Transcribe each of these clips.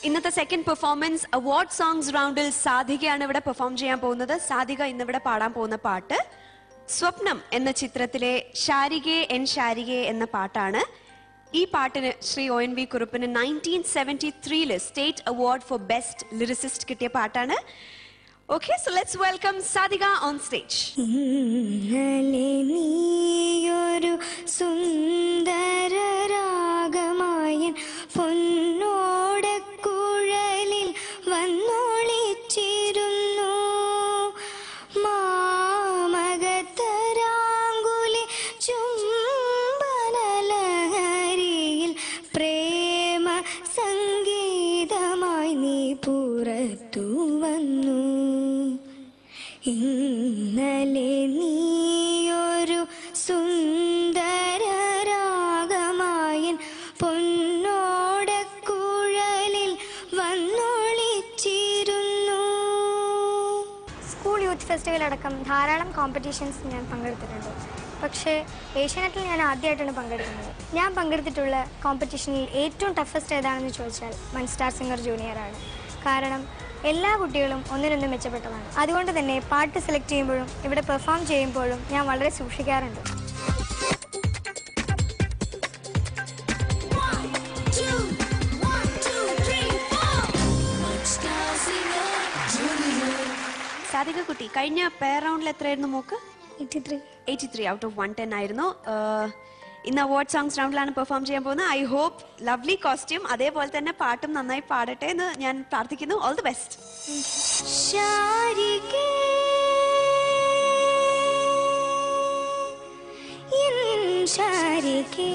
ഇന്നത്തെ second performance award songs റൗണ്ടിൽ സാധികയാണ് ഇവിടെ പെർഫോം ചെയ്യാൻ പോകുന്നത് സാധിക ഇന്നിവിടെ പാടാൻ പോകുന്ന പാട്ട് സ്വപ്നം എന്ന ചിത്രത്തിലെ ശാരികെ എൻ ശാരികെ എന്ന പാട്ടാണ് ഈ പാട്ടിന് ശ്രീ ഒ എൻ വി കുറുപ്പിന് നയൻറ്റീൻ സെവൻറ്റി ത്രീയില് state award for best lyricist കിട്ടിയ പാട്ടാണ് okay so let's welcome Sadhika on stage ഇന്നലെ നീയൊരു സുന്ദര രാഗമായൻ പൊന്നോടക്കുഴലിൽ വന്നൊളിച്ചിരുന്നു മാമകത്തരാങ്കുലി ചുംബനലഹരിയിൽ പ്രേമ സംഗീതമായി നീ പുറത്തു വന്നു ഇന്നലെ നീയൊരു സുന്ദര രാഗമായൻ പൊന്നോടക്കുഴലിൽ വന്നൊളിച്ചിരുന്നു സ്കൂൾ യൂത്ത് ഫെസ്റ്റിവൽ അടക്കം ധാരാളം കോമ്പറ്റീഷൻസ് ഞാൻ പങ്കെടുത്തിട്ടുണ്ട് പക്ഷേ ഏഷ്യാനെറ്റിൽ ഞാൻ ആദ്യമായിട്ടാണ് പങ്കെടുക്കുന്നത് ഞാൻ പങ്കെടുത്തിട്ടുള്ള കോമ്പറ്റീഷനിൽ ഏറ്റവും ടഫസ്റ്റ് ഏതാണെന്ന് ചോദിച്ചാൽ മൺ സ്റ്റാർ സിംഗർ ജൂനിയറാണ് കാരണം എല്ലാ കുട്ടികളും ഒന്നിനൊന്നും മെച്ചപ്പെട്ടതാണ് അതുകൊണ്ട് തന്നെ പാട്ട് സെലക്ട് ചെയ്യുമ്പോഴും ഇവിടെ പെർഫോം ചെയ്യുമ്പോഴും ഞാൻ വളരെ സൂക്ഷിക്കാറുണ്ട് സാധിക കുട്ടി കഴിഞ്ഞ പെയർ റൗണ്ടിൽ എത്രയായിരുന്നു mark eighty three eighty three out of one ten ആയിരുന്നു ആഹ് ഇന്ന് അവാർഡ് സോങ്സ് റൗണ്ടിലാണ് പെർഫോം ചെയ്യാൻ പോകുന്നത് ഐ ഹോപ്പ് ലവ്ലി കോസ്റ്റ്യൂം അതേപോലെ തന്നെ പാട്ടും നന്നായി പാടട്ടെ എന്ന് ഞാൻ പ്രാർത്ഥിക്കുന്നു ഓൾ ദി ബെസ്റ്റ് ശാരികേ എൻ ശാരികേ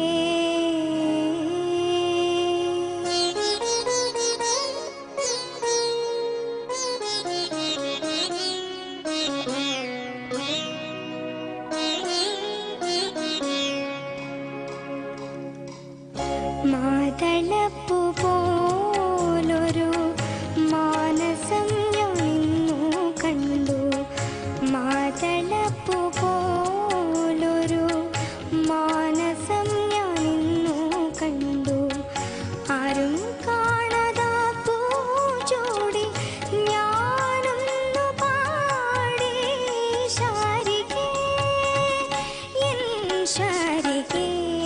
മാതളപ്പു പോലൊരു മാനസം ഞാൻ ഇന്നു കണ്ടു മാതളപ്പു പോലൊരു മാനസം ഞാൻ ഇന്നു കണ്ടു ആരും കാണാതാ പൂച്ചോടി ഞാനൊന്നു പാടി ശാരികേ എൻ ശാരികേ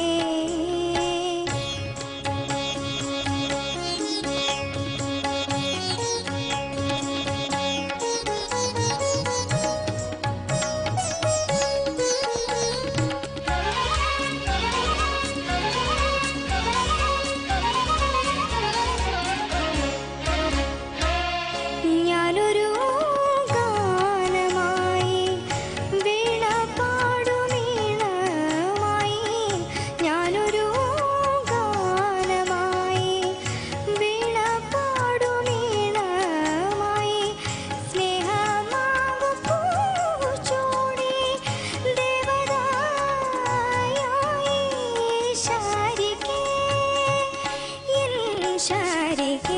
ഞാനൊരു ഗാനമായി വീണ പാടുമീണമായി ഞാനൊരു ഗാനമായി വീണ പാടുമീണമായി സ്നേഹമാകു പൂച്ചോടി ദേവതായായി ശാരികേ എൻ ശാരികേ